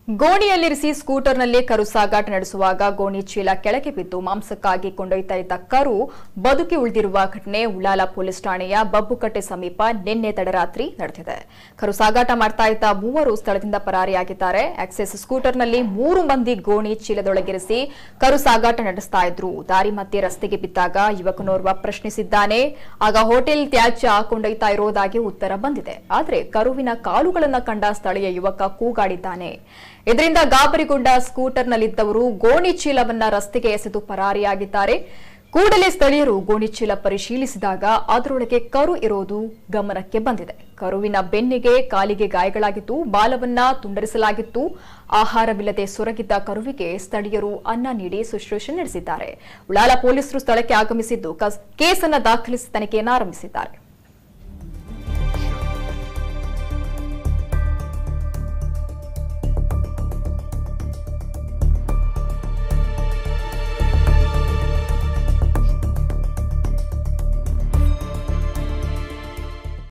ಗೋಣಿಯಲ್ಲಿರಿಸಿ ಸ್ಕೂಟರ್ನಲ್ಲಿ ಕರು ಸಾಗಾಟ ನಡೆಸುವಾಗ ಗೋಣಿ ಚೀಲ ಕೆಳಗೆ ಬಿದ್ದು ಮಾಂಸಕ್ಕಾಗಿ ಕೊಂಡೊಯ್ತಾ ಇದ್ದ ಕರು ಬದುಕಿ ಉಳಿದಿರುವ ಘಟನೆ ಉಳ್ಳಾಲ ಪೊಲೀಸ್ ಠಾಣೆಯ ಬಬ್ಬುಕಟ್ಟೆ ಸಮೀಪ ನಿನ್ನೆ ತಡರಾತ್ರಿ ನಡೆದಿದೆ ಕರು ಸಾಗಾಟ ಮಾಡ್ತಾ ಇದ್ದ ಮೂವರು ಸ್ಥಳದಿಂದ ಪರಾರಿಯಾಗಿದ್ದಾರೆ ಆಕ್ಸೆಸ್ ಸ್ಕೂಟರ್ನಲ್ಲಿ ಮೂರು ಮಂದಿ ಗೋಣಿ ಚೀಲದೊಳಗಿರಿಸಿ ಕರು ಸಾಗಾಟ ನಡೆಸ್ತಾ ಇದ್ರು ದಾರಿ ಮಧ್ಯೆ ರಸ್ತೆಗೆ ಬಿದ್ದಾಗ ಯುವಕನೋರ್ವ ಪ್ರಶ್ನಿಸಿದ್ದಾನೆ ಆಗ ಹೋಟೆಲ್ ತ್ಯಾಜ್ಯ ಕೊಂಡೊಯ್ತಾ ಇರೋದಾಗಿ ಉತ್ತರ ಬಂದಿದೆ ಆದರೆ ಕರುವಿನ ಕಾಲುಗಳನ್ನು ಕಂಡ ಸ್ಥಳೀಯ ಯುವಕ ಕೂಗಾಡಿದ್ದಾನೆ ಇದರಿಂದ ಗಾಬರಿಗೊಂಡ ಸ್ಕೂಟರ್ನಲ್ಲಿದ್ದವರು ಗೋಣಿ ಚೀಲವನ್ನ ರಸ್ತೆಗೆ ಎಸೆದು ಪರಾರಿಯಾಗಿದ್ದಾರೆ ಕೂಡಲೇ ಸ್ಥಳೀಯರು ಗೋಣಿ ಚೀಲ ಪರಿಶೀಲಿಸಿದಾಗ ಅದರೊಳಗೆ ಕರು ಇರೋದು ಗಮನಕ್ಕೆ ಬಂದಿದೆ ಕರುವಿನ ಬೆನ್ನಿಗೆ ಕಾಲಿಗೆ ಗಾಯಗಳಾಗಿದ್ದು ಬಾಲವನ್ನ ತುಂಡರಿಸಲಾಗಿತ್ತು ಆಹಾರವಿಲ್ಲದೆ ಸೊರಗಿದ್ದ ಕರುವಿಗೆ ಸ್ಥಳೀಯರು ಅನ್ನ ನೀಡಿ ಶುಶ್ರೂಷೆ ನಡೆಸಿದ್ದಾರೆ ಉಳಾಲ ಪೊಲೀಸರು ಸ್ಥಳಕ್ಕೆ ಆಗಮಿಸಿದ್ದು ಕಸ್- ಕೇಸನ್ನ ದಾಖಲಿಸಿ ತನಿಖೆಯನ್ನು ಆರಂಭಿಸಿದ್ದಾರೆ